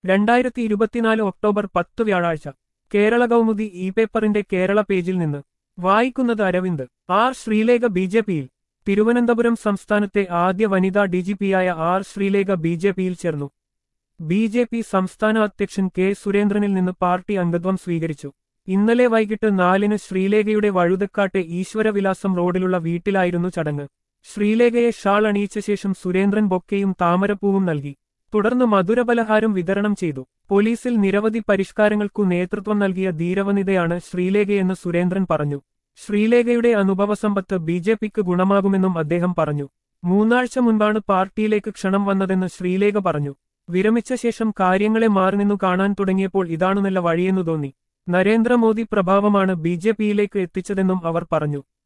രണ്ടായിരത്തി ഇരുപത്തിനാല് ഒക്ടോബർ പത്ത് വ്യാഴാഴ്ച കേരള കൗമുദി ഇ പേപ്പറിന്റെ കേരള പേജിൽ നിന്ന് വായിക്കുന്നത് Aravind R Sreelekha B J പിയിൽ തിരുവനന്തപുരം സംസ്ഥാനത്തെ ആദ്യ വനിതാ ഡിജിപിയായ ആർ ശ്രീലേഖ ബി ജെ പിയിൽ ചേർന്നു ബി ജെ പി സംസ്ഥാന അധ്യക്ഷൻ കെ സുരേന്ദ്രനിൽ നിന്ന് പാർട്ടി അംഗത്വം സ്വീകരിച്ചു ഇന്നലെ വൈകിട്ട് നാലിന് ശ്രീലേഖയുടെ വഴുതക്കാട്ടെ ഈശ്വരവിലാസം റോഡിലുള്ള വീട്ടിലായിരുന്നു ചടങ്ങ് ശ്രീലേഖയെ ഷാൾ അണിയിച്ച ശേഷം സുരേന്ദ്രൻ ബൊക്കെയും താമരപ്പൂവും നൽകി തുടർന്ന് മധുരപലഹാരം വിതരണം ചെയ്തു പോലീസിൽ നിരവധി പരിഷ്കാരങ്ങൾക്കു നേതൃത്വം നൽകിയ ധീരവനിതയാണ് ശ്രീലേഖയെന്ന് സുരേന്ദ്രൻ പറഞ്ഞു ശ്രീലേഖയുടെ അനുഭവസമ്പത്ത് ബി ജെ പിക്ക് ഗുണമാകുമെന്നും അദ്ദേഹം പറഞ്ഞു മൂന്നാഴ്ച മുൻപാണ് പാർട്ടിയിലേക്ക് ക്ഷണം വന്നതെന്ന് ശ്രീലേഖ പറഞ്ഞു വിരമിച്ച ശേഷം കാര്യങ്ങളെ മാറി നിന്നു കാണാൻ തുടങ്ങിയപ്പോൾ ഇതാണു നല്ല വഴിയെന്നു തോന്നി നരേന്ദ്രമോദി പ്രഭാവമാണ് ബി ജെ പിയിലേക്ക് എത്തിച്ചതെന്നും അവർ പറഞ്ഞു